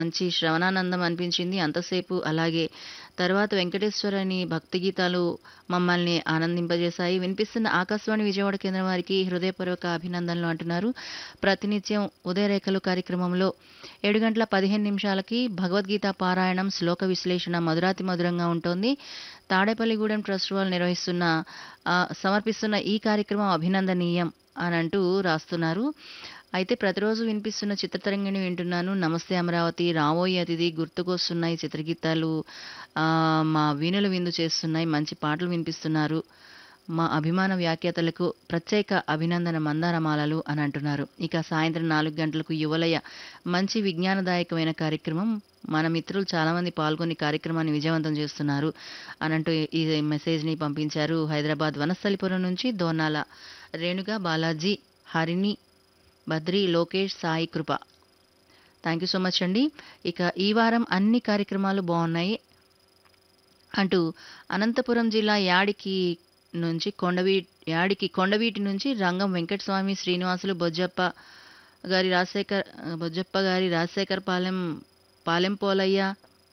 మంచి శ్రవణానందం అనిపించింది అంతసేపు. అలాగే తర్వాత వెంకటేశ్వరని భక్తి గీతాలు మమ్మల్ని ఆనందింపజేశాయి. వినిపిస్తున్న ఆకాశవాణి విజయవాడ కేంద్రం వారికి హృదయపూర్వక అభినందనలు అంటున్నారు. ప్రతినిత్యం ఉదయరేఖలు కార్యక్రమంలో 7 గంటల 15 నిమిషాలకి భగవద్గీత పారాయణం, శ్లోక విశ్లేషణ మధురాతి మధురంగా ఉంటోంది. తాడేపల్లిగూడెం ట్రస్ట్ వాళ్ళు నిర్వహిస్తున్న ఆహ్, సమర్పిస్తున్న ఈ కార్యక్రమం అభినందనీయం అనంటూ రాస్తున్నారు. అయితే ప్రతిరోజు వినిపిస్తున్న చిత్రతరంగిణి వింటున్నాను. నమస్తే అమరావతి, రావోయి అతిథి, గుర్తుకొస్తున్నాయి చిత్రగీతాలు ఆహ్, మా వీణుల విందు చేస్తున్నాయి. మంచి పాటలు వినిపిస్తున్నారు. మా అభిమాన వ్యాఖ్యాతలకు ప్రత్యేక అభినందన మందారమాలలు అని అంటున్నారు. ఇక సాయంత్రం 4 గంటలకు యువలయ మంచి విజ్ఞానదాయకమైన కార్యక్రమం. మన మిత్రులు చాలామంది పాల్గొని కార్యక్రమాన్ని విజయవంతం చేస్తున్నారు అనంటూ ఈ మెసేజ్‌ని పంపించారు. హైదరాబాద్ వనస్థలిపురం నుంచి Dornala Renuka, Balaji, Harini, Badri, Lokesh, Sai Krupa. Thank you so much అండి. ఇక ఈ వారం అన్ని కార్యక్రమాలు బావున్నాయి. అంటూ అనంతపురం జిల్లా యాడికి నుంచి కొండవీ యాడికి కొండవీటి నుంచి రంగం వెంకటస్వామి, శ్రీనివాసులు, బొజ్జప్ప గారి రాజశేఖర్ బొజ్జప్ప గారి రాజశేఖర్ పాలెం పాలెం పోలయ్య,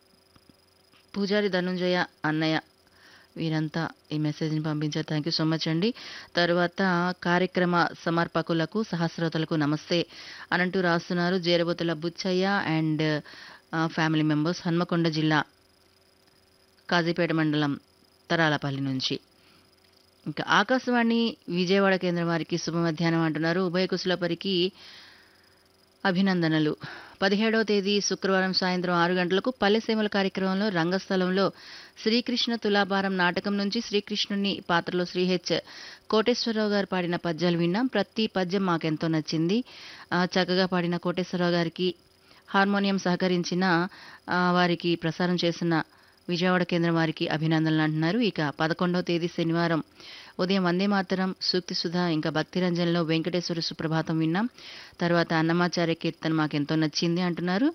పూజారి ధనుంజయ, అన్నయ్య వీరంతా ఈ మెసేజ్‌ని పంపించారు. థాంక్ యూ సో మచ్ అండి. తరువాత కార్యక్రమ సమర్పకులకు, సహస్రోతలకు నమస్తే అనంటూ రాస్తున్నారు. Jerabothula Buchaiah and ah, family members Hanamkonda జిల్లా కాజీపేట మండలం తరాలపల్లి నుంచి. ఇంకా ఆకాశవాణి విజయవాడ కేంద్రం వారికి శుభ మధ్యాహ్నం అంటున్నారు. ఉభయ కుశలపరికి అభినందనలు. 17వ తేదీ శుక్రవారం సాయంత్రం 6 గంటలకు పల్లెసీమల కార్యక్రమంలో రంగస్థలంలో శ్రీకృష్ణ తులాభారం నాటకం నుంచి శ్రీకృష్ణుని పాత్రలో శ్రీ హెచ్. కోటేశ్వరరావు గారు పాడిన పద్యాలు విన్నాం. ప్రతి పద్యం మాకెంతో నచ్చింది. ఆహ్, చక్కగా పాడిన కోటేశ్వరరావు గారికి హార్మోనియం సహకరించిన ఆహ్, వారికి ప్రసారం చేసిన విజయవాడ కేంద్రం వారికి అభినందనలు అంటున్నారు. ఇక 11వ తేదీ శనివారం ఉదయం వందే మాతరం, సూక్తి సుధా ఇంకా భక్తిరంజన్‌లో వెంకటేశ్వర సుప్రభాతం విన్నాం. తర్వాత అన్నమాచార్య కీర్తన మాకెంతో నచ్చింది అంటున్నారు.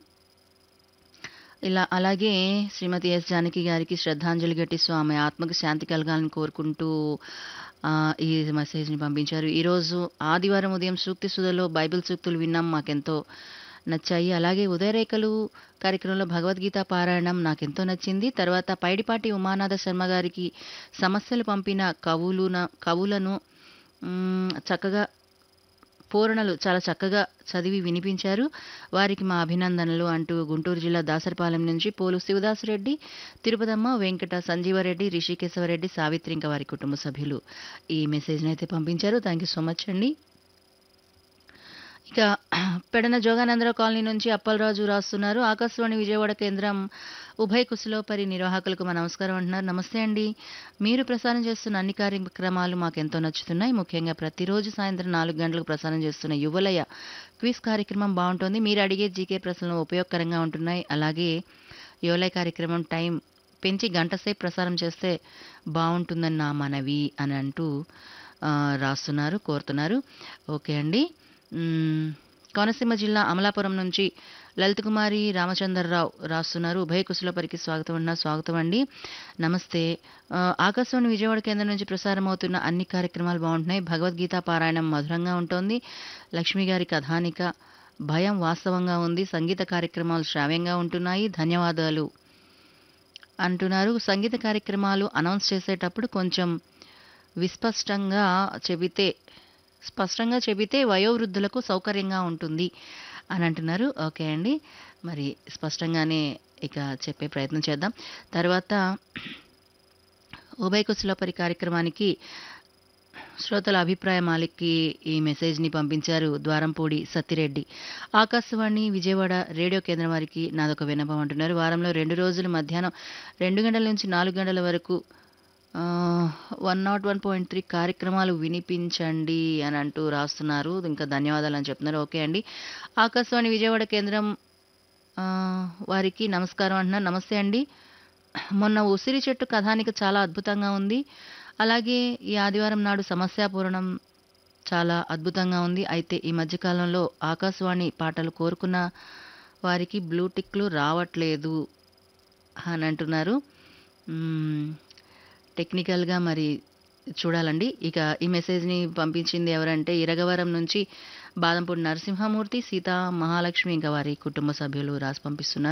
ఇలా అలాగే శ్రీమతి ఎస్. జానకి గారికి శ్రద్ధాంజలి ఘటిస్తూ ఆమె ఆత్మకు శాంతి కలగాలని కోరుకుంటూ ఆహ్, ఈ మెసేజ్‌ని పంపించారు. ఈరోజు ఆదివారం ఉదయం సూక్తి సుధలో బైబిల్ సూక్తులు విన్నాం. మాకెంతో నచ్చాయి. అలాగే ఉదయరేఖలు కార్యక్రమంలో భగవద్గీత పారాయణం నాకెంతో నచ్చింది. తర్వాత పైడిపాటి ఉమానాథ శర్మ గారికి సమస్యలు పంపిన కవులున కవులను హ్మ్, చక్కగా పూరణలు చాలా చక్కగా చదివి వినిపించారు. వారికి మా అభినందనలు అంటూ గుంటూరు జిల్లా దాసరిపాలెం నుంచి పోలు శివదాసురెడ్డి, తిరుపతమ్మ, వెంకట సంజీవరెడ్డి, రిషికేశవరెడ్డి, సావిత్రి ఇంకా వారి కుటుంబ సభ్యులు ఈ మెసేజ్‌నైతే పంపించారు. థాంక్ యూ సో మచ్ అండి. ఇక పెడన జోగానందరావు కాలనీ నుంచి అప్పలరాజు రాస్తున్నారు. ఆకాశవాణి విజయవాడ కేంద్రం ఉభయ కుశలోపరి నిర్వాహకులకు మా నమస్కారం అంటున్నారు. నమస్తే అండి. మీరు ప్రసారం చేస్తున్న అన్ని కార్యక్రమాలు మాకెంతో నచ్చుతున్నాయి. ముఖ్యంగా ప్రతిరోజు సాయంత్రం 4 గంటలకు ప్రసారం చేస్తున్న యువలయ క్విజ్ కార్యక్రమం బావుంటోంది. మీరు అడిగే జీకే ప్రశ్నలు ఉపయోగకరంగా ఉంటున్నాయి. అలాగే యువలయ కార్యక్రమం టైం పెంచి గంట సేపు ప్రసారం చేస్తే బావుంటుందని నా మనవి అని అంటూ ఆహ్, రాస్తున్నారు, కోరుతున్నారు. ఓకే అండి. హ్మ్. కోనసీమ జిల్లా అమలాపురం నుంచి లలితకుమారి రామచందర్రావు రాస్తున్నారు. ఉభయ కుశలోపరికి స్వాగతం అన్నా స్వాగతం అండి. నమస్తే. ఆహ్, ఆకాశవాణి విజయవాడ కేంద్రం నుంచి ప్రసారమవుతున్న అన్ని కార్యక్రమాలు బావుంటున్నాయి. భగవద్గీత పారాయణం మధురంగా ఉంటోంది. లక్ష్మి గారి కథానిక భయం వాస్తవంగా ఉంది. సంగీత కార్యక్రమాలు శ్రావ్యంగా ఉంటున్నాయి. ధన్యవాదాలు అంటున్నారు. సంగీత కార్యక్రమాలు అనౌన్స్ చేసేటప్పుడు కొంచెం విస్పష్టంగా చెబితే స్పష్టంగా చెబితే వయోవృద్ధులకు సౌకర్యంగా ఉంటుంది అని అంటున్నారు. ఓకే అండి. మరి స్పష్టంగానే ఇక చెప్పే ప్రయత్నం చేద్దాం. తర్వాత ఉభయ కుశలోపరి కార్యక్రమానికి శ్రోతల అభిప్రాయ మాలిక్‌కి ఈ మెసేజ్‌ని పంపించారు ద్వారంపూడి సత్తిరెడ్డి. ఆకాశవాణి విజయవాడ రేడియో కేంద్రం వారికి నాదొక విన్నపం అంటున్నారు. వారంలో 2 రోజులు మధ్యాహ్నం 2 గంటల నుంచి 4 గంటల వరకు ఆహ్, 101.3 కార్యక్రమాలు వినిపించండి అని అంటూ రాస్తున్నారు. ఇంకా ధన్యవాదాలని చెప్తున్నారు. ఓకే అండి. ఆకాశవాణి విజయవాడ కేంద్రం ఆహ్, వారికి నమస్కారం అంటున్నారు. నమస్తే అండి. మొన్న ఉసిరి చెట్టు కథానిక చాలా అద్భుతంగా ఉంది. అలాగే ఈ ఆదివారం నాడు సమస్యాపూరణం చాలా అద్భుతంగా ఉంది. అయితే ఈ మధ్య కాలంలో ఆకాశవాణి పాటలు కోరుకున్న వారికి బ్లూ టిక్‌లు రావట్లేదు అని అంటున్నారు. హ్మ్. టెక్నికల్‌గా మరి చూడాలండి. ఇక ఈ మెసేజ్‌ని పంపించింది ఎవరంటే ఇరగవరం నుంచి బాదంపూడి నరసింహమూర్తి సీతా మహాలక్ష్మి ఇంకా వారి కుటుంబ సభ్యులు రాసి పంపిస్తున్నారు